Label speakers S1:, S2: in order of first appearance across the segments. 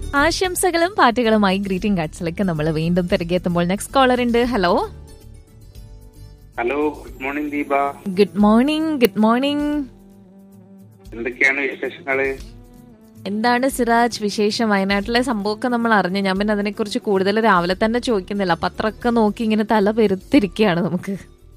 S1: ആശംസകളും പാട്ടുകളുമായി ഗ്രീറ്റിംഗ് കാർഡ്സിലേക്ക് നമ്മൾ വീണ്ടും തിരികെ എത്തുമ്പോൾ നെക്സ്റ്റ് കോളർ ഉണ്ട് hello
S2: hello good morning Deepa
S1: good morning good morning
S2: എന്തൊക്കെയാണ് വിശേഷങ്ങള്
S1: എന്താണ് സിറാജ് വിശേഷം വയനാട്ടിലെ സംഭവമൊക്കെ നമ്മൾ അറിഞ്ഞു ഞാൻ പിന്നെ അതിനെക്കുറിച്ച് കൂടുതൽ രാവിലെ തന്നെ ചോദിക്കുന്നില്ല പത്രമൊക്കെ നോക്കി ഇങ്ങനെ തല പെരുത്തിരിക്കുകയാണ് നമുക്ക്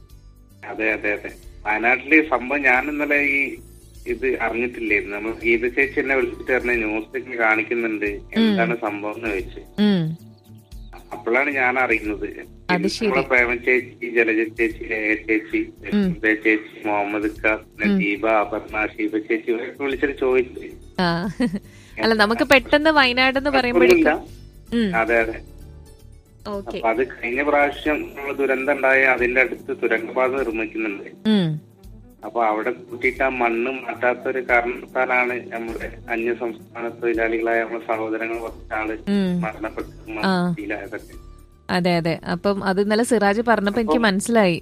S2: അതെ അതെ അതെ വയനാട്ടില് ഈ സംഭവം ഞാൻ ഇന്നലെ ഈ ഇത് അറിഞ്ഞിട്ടില്ലായിരുന്നു നമ്മൾ ഗീത ചേച്ചി എന്നെ വിളിച്ചിട്ട് പറഞ്ഞ ന്യൂസിലേക്ക് കാണിക്കുന്നുണ്ട് എന്താണ് സംഭവം എന്ന് ചോദിച്ചു
S1: ഉം.
S2: അപ്പോഴാണ് ഞാൻ അറിയുന്നത്
S1: അത് ശരി.
S2: നമ്മളെ പ്രേമ ചേച്ചി ജലജ ചേച്ചി രേഖ ചേച്ചി സുധ ചേച്ചി മുഹമ്മദ് ഖ പിന്നെ ദീപ അപർണ ഷീബ ചേച്ചി ഇവരൊക്കെ വിളിച്ചിട്ട് ചോദിച്ചു
S1: ആ. അല്ല നമുക്ക് പെട്ടെന്ന് വയനാട് എന്ന് പറയുമ്പോഴേക്കും ഉം.
S2: അതെ അതെ
S1: ഓക്കെ
S2: അപ്പൊ അത് കഴിഞ്ഞ പ്രാവശ്യം നമ്മള് ദുരന്തം ഉണ്ടായ അതിന്റെ അടുത്ത് തുരങ്കപാത നിർമ്മിക്കുന്നുണ്ട്
S1: ഉം.
S2: അപ്പൊ അവിടെ കൂട്ടിയിട്ട് ആ മണ്ണ് മാറ്റാത്ത ഒരു കാരണത്താലാണ് നമ്മുടെ അന്യ സംസ്ഥാന തൊഴിലാളികളായ നമ്മുടെ സഹോദരങ്ങൾ കുറച്ചാള്
S1: ഉം.
S2: മരണപ്പെട്ട്
S1: ആ.
S2: ഫീലായതൊക്കെ
S1: അതെ അതെ അപ്പം അത് ഇന്നലെ സിറാജ് പറഞ്ഞപ്പോ എനിക്ക് മനസ്സിലായി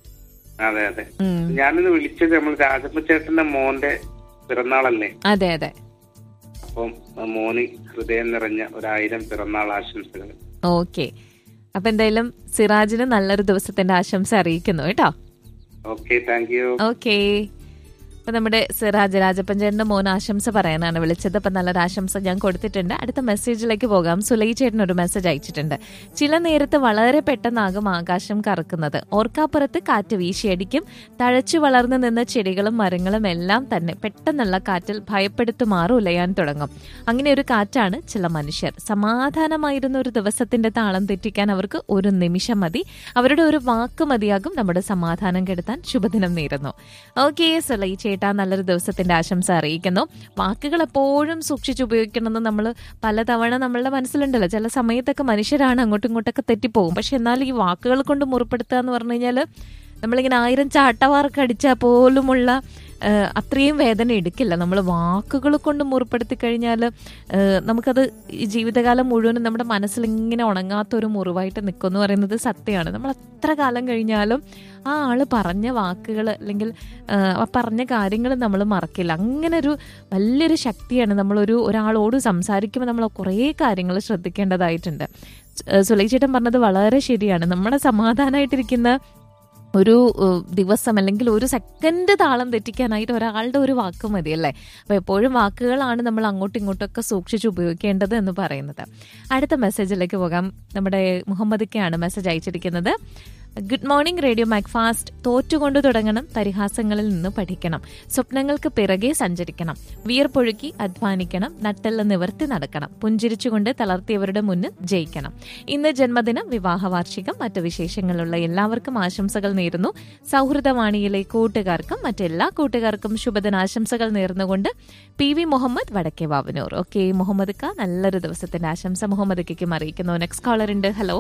S2: അതെ അതെ
S1: ഉം.
S2: ഞാനിന്ന് വിളിച്ചത് നമ്മൾ രാജപ്പ ചേട്ടന്റെ മോന്റെ പിറന്നാളല്ലേ
S1: അതെ അതെ
S2: അപ്പം ആ മോന് ഹൃദയം നിറഞ്ഞ ഒരായിരം പിറന്നാൾ ആശംസകൾ
S1: ഓക്കെ അപ്പൊ എന്തായാലും സിറാജിന് നല്ലൊരു ദിവസത്തിന്റെ ആശംസ അറിയിക്കുന്നു കേട്ടോ
S2: ഓക്കെ താങ്ക് യു
S1: ഓക്കെ അപ്പൊ നമ്മുടെ സിറാജ് രാജപ്പഞ്ചേട്ടന്റെ മോൻ ആശംസ പറയാനാണ് വിളിച്ചത് അപ്പൊ നല്ലൊരു ആശംസ ഞാൻ കൊടുത്തിട്ടുണ്ട് അടുത്ത മെസ്സേജിലേക്ക് പോകാം സുലൈ ചേട്ടൻ ഒരു മെസ്സേജ് അയച്ചിട്ടുണ്ട് ചില നേരത്ത് വളരെ പെട്ടെന്നാകും ആകാശം കറക്കുന്നത് ഓർക്കാപ്പുറത്ത് കാറ്റ് വീശിയടിക്കും തഴച്ചു വളർന്നു നിന്ന ചെടികളും മരങ്ങളും എല്ലാം തന്നെ പെട്ടെന്നുള്ള കാറ്റിൽ ഭയപ്പെടുത്തു മാറി ഉലയാൻ തുടങ്ങും അങ്ങനെ ഒരു കാറ്റാണ് ചില മനുഷ്യർ സമാധാനമായിരുന്ന ഒരു ദിവസത്തിന്റെ താളം തെറ്റിക്കാൻ അവർക്ക് ഒരു നിമിഷം മതി അവരുടെ ഒരു വാക്ക് മതിയാകും നമ്മുടെ സമാധാനം കെടുത്താൻ ശുഭദിനം നേരുന്നു ഓക്കെ സുലൈ ചേട്ടാ നല്ലൊരു ദിവസത്തിന്റെ ആശംസ അറിയിക്കുന്നു വാക്കുകൾ എപ്പോഴും സൂക്ഷിച്ച് ഉപയോഗിക്കണമെന്ന് നമ്മൾ പലതവണ നമ്മളുടെ മനസ്സിലുണ്ടല്ലോ ചില സമയത്തൊക്കെ മനുഷ്യരാണ് അങ്ങോട്ടും ഇങ്ങോട്ടൊക്കെ തെറ്റിപ്പോകും പക്ഷെ എന്നാൽ ഈ വാക്കുകൾ കൊണ്ട് മുറിപ്പെടുത്തുക എന്ന് പറഞ്ഞു കഴിഞ്ഞാൽ നമ്മളിങ്ങനെ ആയിരം ചാട്ടവാർക്ക് അടിച്ചാൽ പോലുമുള്ള ആ, അത്രയും വേദന എടുക്കില്ല നമ്മൾ വാക്കുകൾ കൊണ്ട് മുറിപ്പെടുത്തി കഴിഞ്ഞാൽ നമുക്കത് ഈ ജീവിതകാലം മുഴുവനും നമ്മുടെ മനസ്സിൽ ഇങ്ങനെ ഉണങ്ങാത്ത ഒരു മുറിവായിട്ട് നിൽക്കും എന്ന് പറയുന്നത് സത്യമാണ് നമ്മൾ എത്ര കാലം കഴിഞ്ഞാലും ആ ആള് പറഞ്ഞ വാക്കുകൾ അല്ലെങ്കിൽ ആ, ആ പറഞ്ഞ കാര്യങ്ങൾ നമ്മൾ മറക്കില്ല അങ്ങനെ ഒരു വലിയൊരു ശക്തിയാണ് നമ്മളൊരു ഒരാളോട് സംസാരിക്കുമ്പോൾ നമ്മൾ കുറേ കാര്യങ്ങൾ ശ്രദ്ധിക്കേണ്ടതായിട്ടുണ്ട് ഏഹ് സുലൈ ചേട്ടൻ പറഞ്ഞത് വളരെ ശരിയാണ് നമ്മുടെ സമാധാനമായിട്ടിരിക്കുന്ന ഒരു ഏഹ്, ദിവസം അല്ലെങ്കിൽ ഒരു സെക്കൻഡ് താളം തെറ്റിക്കാനായിട്ട് ഒരാളുടെ ഒരു വാക്ക് മതി അല്ലേ അപ്പൊ എപ്പോഴും വാക്കുകളാണ് നമ്മൾ അങ്ങോട്ടും ഇങ്ങോട്ടൊക്കെ സൂക്ഷിച്ച് ഉപയോഗിക്കേണ്ടത് എന്ന് പറയുന്നത് അടുത്ത മെസ്സേജിലേക്ക് പോകാം നമ്മുടെ മുഹമ്മദിക്കയാണ് മെസ്സേജ് അയച്ചിരിക്കുന്നത് ഗുഡ് മോർണിംഗ് റേഡിയോ മാക്ഫാസ്റ്റ് തോറ്റുകൊണ്ട് തുടങ്ങണം പരിഹാസങ്ങളിൽ നിന്ന് പഠിക്കണം സ്വപ്നങ്ങൾക്ക് പിറകെ സഞ്ചരിക്കണം വിയർപ്പൊഴുക്കി അധ്വാനിക്കണം നട്ടെല്ല് നിവർത്തി നടക്കണം പുഞ്ചിരിച്ചുകൊണ്ട് തളർത്തിയവരുടെ മുന്നിൽ ജയിക്കണം ഇന്ന് ജന്മദിനം വിവാഹ വാർഷികം മറ്റു വിശേഷങ്ങളുള്ള എല്ലാവർക്കും ആശംസകൾ നേരുന്നു സൗഹൃദവാണിയിലെ കൂട്ടുകാർക്കും മറ്റെല്ലാ കൂട്ടുകാർക്കും ശുഭദിനാശംസകൾ നേർന്നുകൊണ്ട് പി വി മുഹമ്മദ് വടക്കേ വാവനൂർ ഓക്കെ മുഹമ്മദ് ക നല്ലൊരു ദിവസത്തിന്റെ ആശംസ മുഹമ്മദ് കയ്ക്കും അറിയിക്കുന്നു നെക്സ്റ്റ് കോളർ ഉണ്ട് hello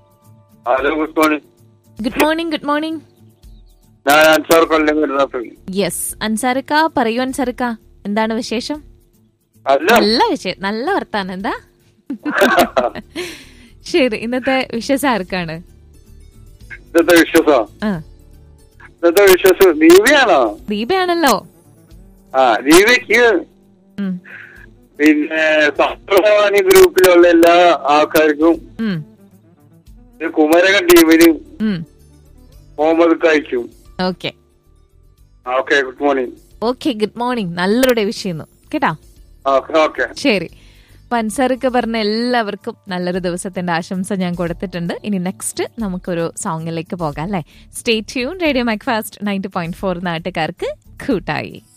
S3: hello good morning
S1: good morning good morning
S3: ഞാൻ അൻസാർ കൊല്ലം വരുന്നപ്പോൾ
S1: യെസ് അൻസാരിക്ക പറയൂ അൻസാരിക്ക എന്താണ് വിശേഷം
S3: അല്ല
S1: നല്ല വിശേഷം നല്ല വർത്താനം എന്താ ശരി ഇന്നത്തെ വിശേഷം ആർക്കാണ്
S3: ഇന്നത്തെ വിശ്വാസം
S1: ആ
S3: ഇന്നത്തെ വിശ്വാസം ദീപയാണോ
S1: ദീപയാണല്ലോ
S3: ആ ദീപയ്ക്ക്
S1: ഉം,
S3: പിന്നെ സഹവാണി ഗ്രൂപ്പിലുള്ള എല്ലാ ആൾക്കാർക്കും
S1: ഉം,
S3: ഇത് കുമരകം ടീമിനും
S1: ഉം.
S3: മുഹമ്മദ് കഴിക്കും
S1: okay
S3: okay good morning
S1: okay good morning നല്ലൊരു ഡേ വിഷ് ചെയ്യുന്നു കേട്ടാ
S3: ഓക്കെ ഓക്കെ
S1: ശരി അപ്പൊ അൻസാർക്ക് പറഞ്ഞ എല്ലാവർക്കും നല്ലൊരു ദിവസത്തിന്റെ ആശംസ ഞാൻ കൊടുത്തിട്ടുണ്ട് ഇനി നെക്സ്റ്റ് നമുക്കൊരു സോങ്ങിലേക്ക് പോകാം അല്ലേ stay tune radio Macfast ninety point four നാട്ടുകാർക്ക് കൂട്ടായി